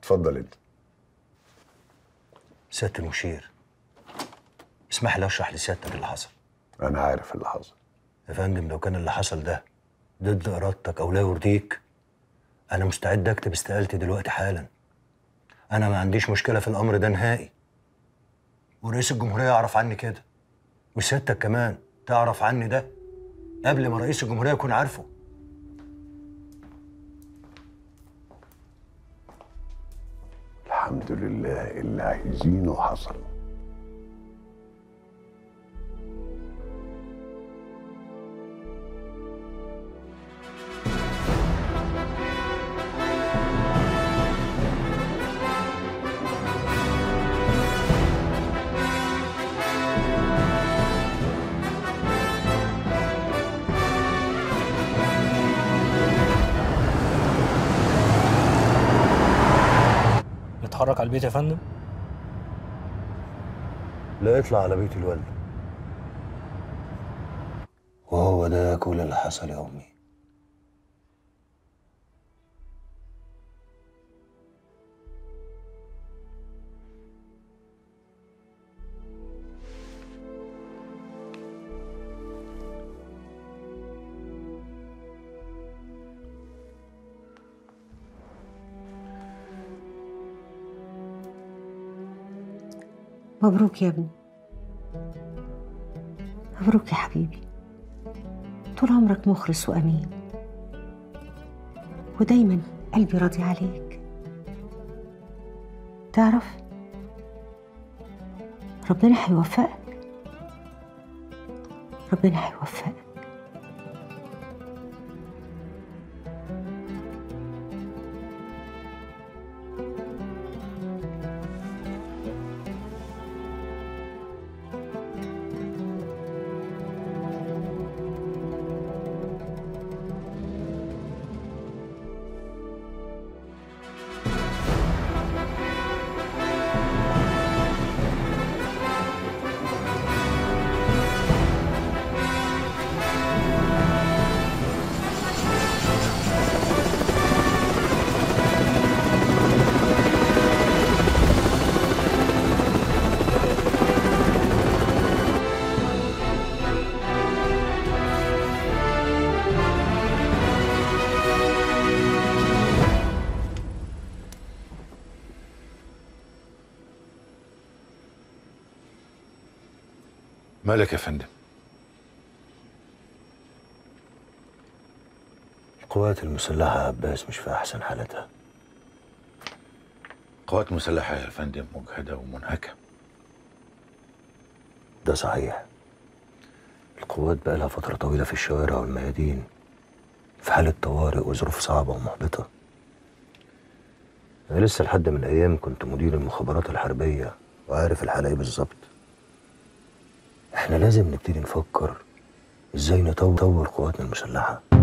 اتفضل انت سيادة المشير اسمح لي اشرح لسيادتك اللي حصل انا عارف اللي حصل يا فندم لو كان اللي حصل ده ضد ارادتك او لا يرضيك انا مستعد اكتب استقالتي دلوقتي حالا انا ما عنديش مشكله في الامر ده نهائي ورئيس الجمهوريه يعرف عني كده وسيادتك كمان تعرف عني ده قبل ما رئيس الجمهوريه يكون عارفه الحمد لله اللي عايزينه حصل نتحرك على البيت يا فندم لا يطلع على بيت الوالد وهو ده كل اللي حصل يا امي مبروك يا ابني مبروك يا حبيبي طول عمرك مخلص وأمين ودايما قلبي راضي عليك تعرف ربنا هيوفقك ربنا هيوفقك مالك يا فندم القوات المسلحه يا عباس مش في احسن حالتها قوات مسلحة يا فندم مجهدة ومنهكة ده صحيح القوات بقى لها فترة طويلة في الشوارع والميادين في حالة طوارئ وظروف صعبة ومحبطة أنا لسه لحد من أيام كنت مدير المخابرات الحربية وعارف الحالة إيه بالظبط إحنا لازم نبتدي نفكر إزاي نطور نطور قواتنا المسلحة